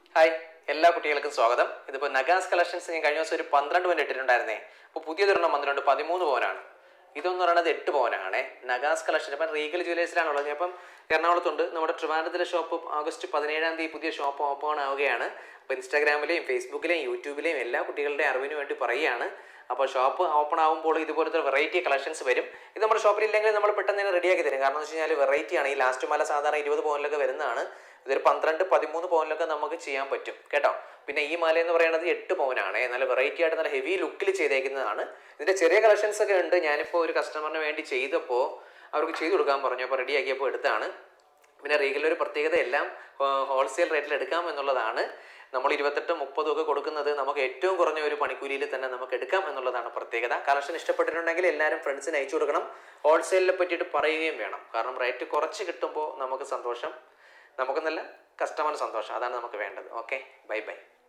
hi എല്ലാ കുട്ടികൾക്കും സ്വാഗതം ഇതിപ്പോൾ നഗാസ് കളക്ഷൻസ് ഞാൻ കഴിഞ്ഞ ദിവസം ഒരു പന്ത്രണ്ട് പവൻ ഇട്ടിട്ടുണ്ടായിരുന്നേ അപ്പോൾ പുതിയതൊരെണ്ണം വന്നിട്ടുണ്ട് പതിമൂന്ന് പവനാണ് ഇതെന്ന് പറയുന്നത് എട്ട് പവനാണ് നഗാസ് കളക്ഷൻ അപ്പം റീഗൽ ജ്വല്ലേഴ്സിലാണുള്ളത് ഞാൻ ഇപ്പം എറണാകുളത്തുണ്ട് നമ്മുടെ ട്രിവാൻഡ്രത്തിലെ ഷോപ്പ് ആഗസ്റ്റ് പതിനേഴാം തീയതി പുതിയ ഷോപ്പ് ഓപ്പൺ ആവുകയാണ് അപ്പോൾ ഇൻസ്റ്റാഗ്രാമിലെയും ഫേസ്ബുക്കിലെയും യൂട്യൂബിലെയും എല്ലാ കുട്ടികളുടെ അറിവിന് വേണ്ടി പറയുകയാണ് അപ്പോൾ ഷോപ്പ് ഓപ്പൺ ആകുമ്പോൾ ഇതുപോലത്തെ വെറൈറ്റി കളക്ഷൻസ് വരും ഇത് നമ്മുടെ ഷോപ്പിൽ ഇല്ലെങ്കിൽ നമ്മൾ പെട്ടെന്ന് തന്നെ റെഡിയാക്കി തരും കാരണം എന്ന് വെച്ച് കഴിഞ്ഞാൽ വെറൈറ്റി ആണ് ഈ ലാസ്റ്റ് മല സാധാരണ ഇരുപത് പവനിലൊക്കെ വരുന്നതാണ് ഇതൊരു പന്ത്രണ്ട് പതിമൂന്ന് പവനിലൊക്കെ നമുക്ക് ചെയ്യാൻ പറ്റും കേട്ടോ പിന്നെ ഈ മാല എന്ന് പറയുന്നത് എട്ട് പവനാണ് നല്ല വെറൈറ്റി ആയിട്ട് നല്ല ഹെവി ലുക്കിൽ ചെയ്തേക്കുന്നതാണ് ഇതിന്റെ ചെറിയ കളക്ഷൻസ് ഒക്കെ ഉണ്ട് ഞാനിപ്പോൾ ഒരു കസ്റ്റമറിന് വേണ്ടി ചെയ്തപ്പോൾ അവർക്ക് ചെയ്തു കൊടുക്കാൻ പറഞ്ഞു അപ്പോൾ റെഡിയാക്കിയപ്പോൾ എടുത്താണ് പിന്നെ റീഗലിൽ ഒരു പ്രത്യേകത എല്ലാം ഹോൾസെയിൽ റേറ്റിൽ എടുക്കാം എന്നുള്ളതാണ് നമ്മൾ ഇരുപത്തെട്ടും മുപ്പതും ഒക്കെ കൊടുക്കുന്നത് നമുക്ക് ഏറ്റവും കുറഞ്ഞ ഒരു പണിക്കൂലിയിൽ തന്നെ നമുക്ക് എടുക്കാം എന്നുള്ളതാണ് പ്രത്യേകത കളക്ഷൻ ഇഷ്ടപ്പെട്ടിട്ടുണ്ടെങ്കിൽ എല്ലാവരും ഫ്രണ്ട്സിന് അയച്ചു കൊടുക്കണം ഹോൾസെയിലിനെ പറ്റിയിട്ട് പറയുകയും വേണം കാരണം റേറ്റ് കുറച്ച് കിട്ടുമ്പോൾ നമുക്ക് സന്തോഷം നമുക്ക് നല്ല കസ്റ്റമർ സന്തോഷം അതാണ് നമുക്ക് വേണ്ടത് ഓക്കെ ബൈ ബൈ